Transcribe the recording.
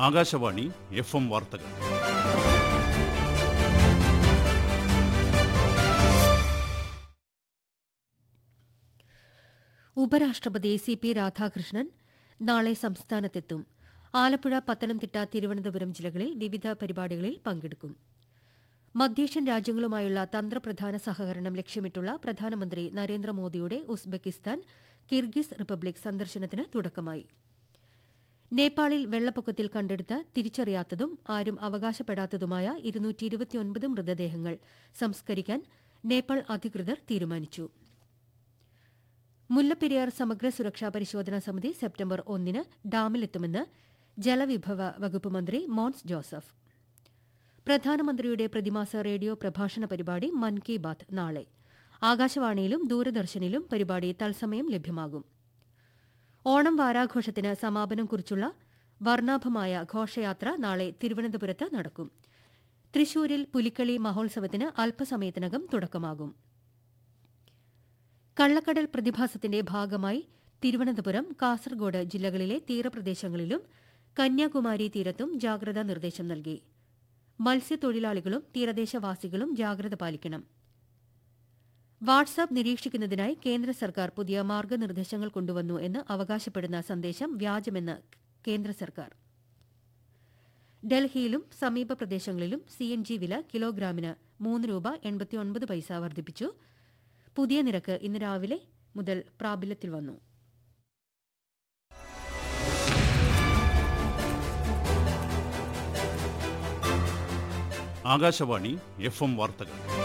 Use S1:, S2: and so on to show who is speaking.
S1: Akashvani F M വാർത്തകൾ
S2: ഉപരാഷ്ട്രപതി C P Radhakrishnan നാളെ സംസ്ഥാനത്തെത്തും ആലപ്പുഴ പത്തനംതിട്ട തിരുവനന്തപുരം ജില്ലകളിൽ വിവിധ പരിപാടികളിൽ പങ്കെടുക്കും മധ്യേഷ്യൻ രാജ്യങ്ങളുമായുള്ള തന്ത്രപ്രധാന സഹകരണം ലക്ഷ്യമിട്ടുള്ള പ്രധാനമന്ത്രി നരേന്ദ്രമോദിയുടെ ഉസ്ബെക്കിസ്ഥാൻ കിർഗിസ് റിപ്പബ്ലിക് സന്ദർശനത്തിന് തുടക്കമായി നേപ്പാളിൽ വെള്ളപ്പൊക്കത്തിൽ കണ്ടെടുത്ത തിരിച്ചറിയാത്തതും ആരും അവകാശപ്പെടാത്തതുമായ ഇരുന്നൂറ്റി ഇരുപത്തിയൊൻപത് മൃതദേഹങ്ങൾ സംസ്കരിക്കാൻ നേപ്പാൾ അധികൃതർ തീരുമാനിച്ചു മുല്ലപ്പെരിയാർ സമഗ്ര സുരക്ഷാ പരിശോധനാ സമിതി സെപ്റ്റംബർ ഒന്നിന് ഡാമിലെത്തുമെന്ന് ജലവിഭവ വകുപ്പ് മന്ത്രി മോൻസ് ജോസഫ് പ്രധാനമന്ത്രിയുടെ പ്രതിമാസ റേഡിയോ പ്രഭാഷണ പരിപാടി മൻ കി ബാത് നാളെ ആകാശവാണിയിലും ദൂരദർശനിലും പരിപാടി തത്സമയം ലഭ്യമാകും ഓണം വാരാഘോഷത്തിന് സമാപനം കുറിച്ചുള്ള വർണ്ണാഭമായ ഘോഷയാത്ര നാളെ തിരുവനന്തപുരത്ത് നടക്കും തൃശൂരിൽ പുലിക്കളി മഹോത്സവത്തിന് അല്പസമയത്തിനകം തുടക്കമാകും കള്ളക്കടൽ പ്രതിഭാസത്തിന്റെ ഭാഗമായി തിരുവനന്തപുരം കാസർഗോഡ് ജില്ലകളിലെ തീരപ്രദേശങ്ങളിലും കന്യാകുമാരി തീരത്തും ജാഗ്രതാ നിർദ്ദേശം നൽകി മത്സ്യത്തൊഴിലാളികളും തീരദേശവാസികളും ജാഗ്രത പാലിക്കണം വാട്സാപ്പ് നിരീക്ഷിക്കുന്നതിനായി കേന്ദ്ര സർക്കാർ പുതിയ മാർഗനിർദ്ദേശങ്ങൾ കൊണ്ടുവന്നു എന്ന് അവകാശപ്പെടുന്ന സന്ദേശം വ്യാജമെന്ന് കേന്ദ്ര സർക്കാർ ഡൽഹിയിലും സമീപ പ്രദേശങ്ങളിലും സി എൻ ജി വില കിലോഗ്രാമിന് മൂന്ന് രൂപ എൺപത്തിയൊൻപത് പൈസ വർദ്ധിപ്പിച്ചു പുതിയ നിരക്ക് ഇന്ന് രാവിലെ മുതൽ പ്രാബല്യത്തിൽ വന്നു
S1: ആകാശവാണി എഫ് എം വാർത്തകൾ